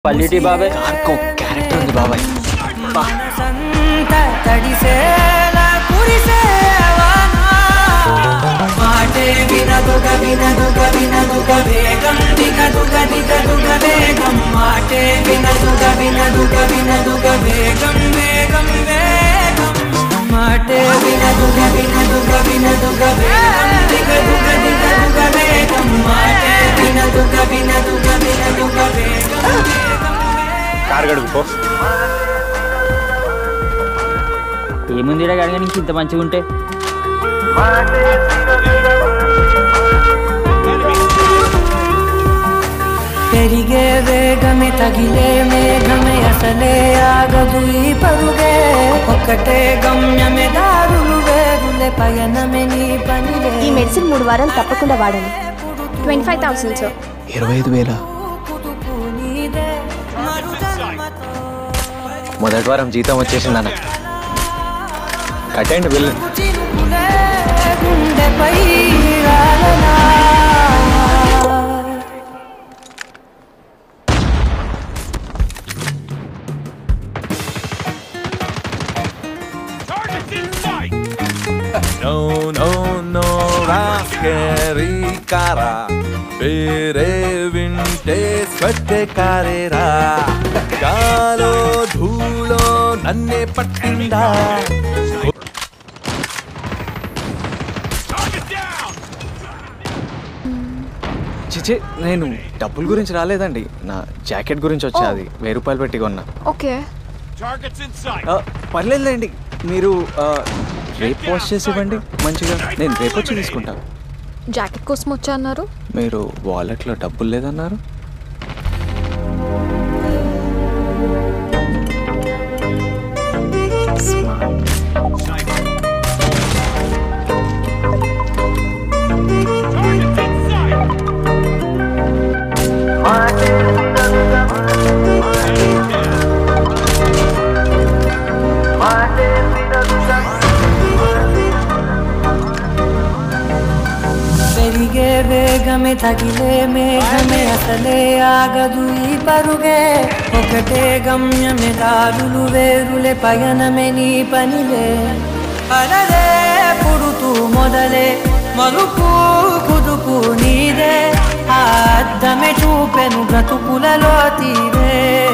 పల్లిటి బాబాయ్ ఆర్కో క్యారెక్టర్ ఉంది బాబాయ్ బా. సంత తడిసేలా కురిసేవానా మాటే వినదుగ వినదుగ వినదుగ వేగం దిగదుగ దిగదుగ వేగం మాటే వినదుగ వినదుగ వినదుగ వేగం వేగం వేగం మాటే వినదుగ వినదుగ వినదుగ వేగం దిగదుగ దిగదుగ వేగం మాటే వినదుగ వినదుగ వినదుగ వేగం వేగం కారు గడుపు పో ఏముంది ఈడ గడగ నీకు ఇంత మంచిగా ఉంటే పెరిగే వేగమే తగిలే మేఘమే అసలే ఆగదు ఈ పరుగే ఒక్కటే గమ్యమే దారులు వేరులే పయనమే నీ పనిలే ఈ మెడిసిన్ మూడు వారాలు తప్పకుండా వాడాలి ట్వంటీ ఫైవ్ థౌసండ్ సార్ ఇరవై ఐదు వేల కుదుపు నీదే మరుజన్మతో మొదటి వారం జీతం వచ్చేసింది అన్న కట్టండి బిల్లు చినుకులే గుండెపై రాలనా No, no, no, రాస్కెరీ కారా పేరే వింటే స్వట్టే కారేరా గాలో ధూళో నన్నే పట్టిందా చిచి నేను డబ్బుల గురించి రాలేదండి నా జాకెట్ గురించి వచ్చా అది వెయ్యి రూపాయలు పెట్టి కొన్నా ఓకే ఆ, పర్లేదులేండి మీరు ఆ, రేపు వాష్ చేసి ఇవ్వండి మంచిగా నేను రేపు వచ్చి తీసుకుంటా జాకెట్ కోసం వచ్చా అన్నారు మీరు వాలెట్లో డబ్బులు లేదన్నారు పెరిగే వేగమే తగిలే మేఘమే అసలే ఆగదు ఈ పరుగే ఒకటే గమ్యమే దారులు వేరులే పయనమే నీ పనిలే అలలే పుడుతూ మొదలే మలుపు కుదుపు నీదే ఆ అద్దమే చూపెను బ్రతుకులలో తీరే